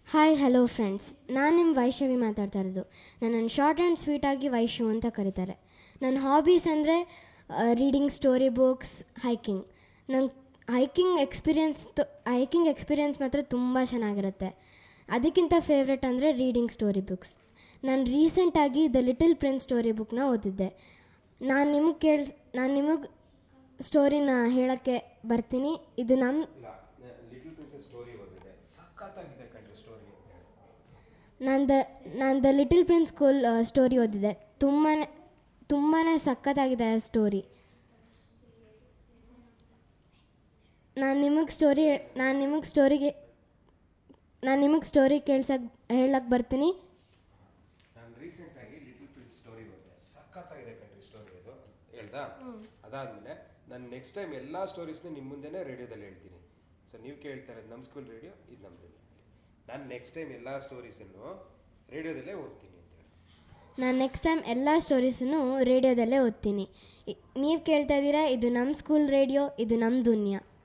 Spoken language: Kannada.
ಹಾಯ್ ಹಲೋ ಫ್ರೆಂಡ್ಸ್ ನಾನು ನಿಮ್ಮ ವೈಷ್ಣವಿ ಮಾತಾಡ್ತಾ ಇರೋದು ನನ್ನನ್ನು ಶಾರ್ಟ್ ಆ್ಯಂಡ್ ಸ್ವೀಟಾಗಿ ವೈಶು ಅಂತ ಕರೀತಾರೆ ನನ್ನ ಹಾಬೀಸ್ ಅಂದರೆ ರೀಡಿಂಗ್ ಸ್ಟೋರಿ ಬುಕ್ಸ್ ಹೈಕಿಂಗ್ ನಂಗೆ ಹೈಕಿಂಗ್ ಎಕ್ಸ್ಪೀರಿಯನ್ಸ್ ಹೈಕಿಂಗ್ ಎಕ್ಸ್ಪೀರಿಯನ್ಸ್ ಮಾತ್ರ ತುಂಬ ಚೆನ್ನಾಗಿರುತ್ತೆ ಅದಕ್ಕಿಂತ ಫೇವ್ರೆಟ್ ಅಂದರೆ ರೀಡಿಂಗ್ ಸ್ಟೋರಿ ಬುಕ್ಸ್ ನಾನು ರೀಸೆಂಟಾಗಿ ದ ಲಿಟಲ್ ಪ್ರಿನ್ಸ್ ಸ್ಟೋರಿ ಬುಕ್ನ ಓದಿದ್ದೆ ನಾನು ನಿಮಗೆ ಕೇಳಿ ನಾನು ನಿಮಗೆ ಸ್ಟೋರಿನ ಹೇಳೋಕ್ಕೆ ಬರ್ತೀನಿ ಇದು ನಮ್ಮ ಇಲ್ಲ ಲಿಟಲ್ ಪ್ರಿನ್ಸಸ್ ಸ್ಟೋರಿ ಓದಿದೆ ಸಖತ್ತಾಗಿದೆ ಕಣ್ರಿ ಸ್ಟೋರಿ ನಾನು ದ ನಾನು the Little Prince school story ಓದಿದೆ ತುಂಬಾ ತುಂಬಾ ಸಖತ್ತಾಗಿದೆ ಆ ಸ್ಟೋರಿ ನಾನು ನಿಮಗೆ ಸ್ಟೋರಿ ನಾನು ನಿಮಗೆ ಸ್ಟೋರಿಗೆ ನಾನು ನಿಮಗೆ ಸ್ಟೋರಿ ಕೇಳ್ಸಕ್ಕೆ ಹೇಳಕ್ಕೆ ಬರ್ತೀನಿ ನಾನು ರೀಸೆಂಟಾಗಿ ಲಿಟಲ್ ಪ್ರಿನ್ಸ್ ಸ್ಟೋರಿ ಓದಿದೆ ಸಖತ್ತಾಗಿದೆ ಕಣ್ರಿ ಸ್ಟೋರಿ ಅದು ಹೇಳ್ದಾ ಅದಾದಮೇಲೆ ನಾನು ನೆಕ್ಸ್ಟ್ ಟೈಮ್ ಎಲ್ಲ ಸ್ಟೋರೀಸ್ನ ನಿಮ್ಮ ಮುಂದೆನೇ ರೇಡಿಯೋದಲ್ಲಿ ಹೇಳ್ತೀನಿ ಸೊ ನೀವು ಕೇಳ್ತಾ ಇರೋದು ನಮ್ಮ ಸ್ಕೂಲ್ ರೇಡಿಯೋ ಇದು ನಮ್ಮದು ನಾನು ನೆಕ್ಸ್ಟ್ ಟೈಮ್ ಎಲ್ಲ ಸ್ಟೋರೀಸನ್ನು ರೇಡಿಯೋದಲ್ಲೇ ಓದ್ತೀನಿ ಅಂತ ಹೇಳಿ ನಾನು ನೆಕ್ಸ್ಟ್ ಟೈಮ್ ಎಲ್ಲ ಸ್ಟೋರೀಸನ್ನು ರೇಡಿಯೋದಲ್ಲೇ ಓದ್ತೀನಿ ನೀವು ಕೇಳ್ತಾ ಇದ್ದೀರಾ ಇದು ನಮ್ಮ ಸ್ಕೂಲ್ ರೇಡಿಯೋ ಇದು ನಮ್ಮ ದುನಿಯಾ